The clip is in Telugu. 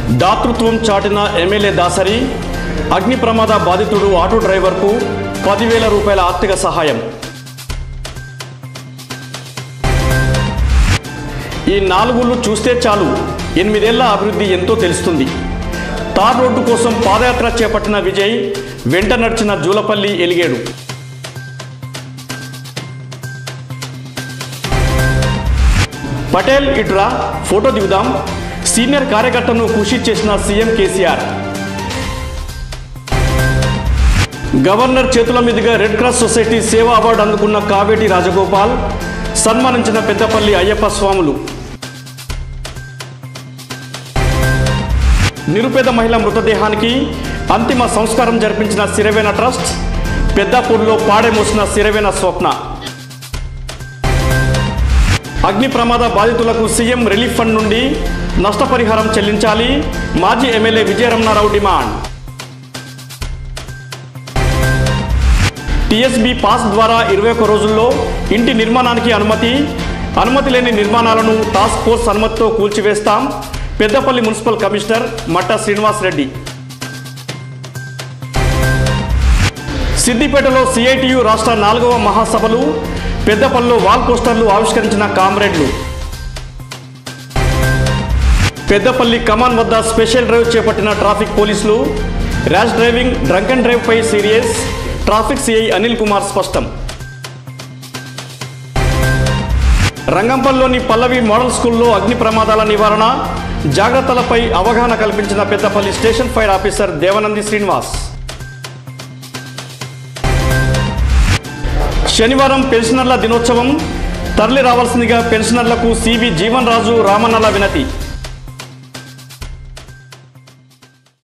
దాతృత్వం చాటిన ఎమ్మెల్యే దాసరి అగ్ని ప్రమాద బాధితుడు ఆటో డ్రైవర్కు పదివేల రూపాయల ఆర్థిక సహాయం ఈ నాలుగుళ్ళు చూస్తే చాలు ఎనిమిదేళ్ల అభివృద్ధి ఎంతో తెలుస్తుంది తార్ రోడ్డు కోసం పాదయాత్ర చేపట్టిన విజయ్ వెంట నడిచిన జూలపల్లి ఎలిగేడు పటేల్ ఇట్రా ఫోటో దిగుదాం సీనియర్ కార్యకర్తను కృషి చేసిన సీఎం కేసీఆర్ గవర్నర్ చేతుల మీదుగా రెడ్ క్రాస్ సొసైటీ సేవా అవార్డు అందుకున్న కావేటి రాజగోపాల్ సన్మానించిన పెద్దపల్లి అయ్యప్ప స్వాములు నిరుపేద మహిళ మృతదేహానికి అంతిమ సంస్కారం జరిపించిన సిరవేన ట్రస్ట్ పెద్దాపూర్లో పాడే మోసిన సిరవేన స్వప్న అగ్ని ప్రమాద బాధితులకు సీఎం రిలీఫ్ ఫండ్ నుండి నష్టపరిహారం చెల్లించాలి మాజీ MLA Vijayaramanarao demand TSB pass ద్వారా ఇరవై ఒక్క రోజుల్లో ఇంటి నిర్మాణానికి అనుమతి అనుమతి లేని నిర్మాణాలను టాస్క్ ఫోర్స్ అనుమతితో కూల్చివేస్తాం పెద్దపల్లి మున్సిపల్ కమిషనర్ మట్టా శ్రీనివాస్ రెడ్డి సిద్దిపేటలో సిఐటియు రాష్ట్ర నాలుగవ మహాసభలు పెద్దపల్లిలో వాల్ పోస్టర్లు ఆవిష్కరించిన కామ్రేడ్లు పెద్దపల్లి కమాన్ వద్ద స్పెషల్ డ్రైవ్ చేపట్టిన ట్రాఫిక్ పోలీసులు rash driving drunk and drive పై serious traffic CI Anil Kumar స్పష్టం రంగంపల్లిలోని పల్లవి మోడల్ స్కూల్లో అగ్ని ప్రమాదాల నివారణ జాగ్రత్తలపై అవగాహన కల్పించిన Peddapalli station fire officer Devanandi Srinivas శనివారం పెన్షనర్ల దినోత్సవం తరలి రావాల్సిందిగా పెన్షనర్లకు సివి జీవన్ రాజు రామన్నల వినతి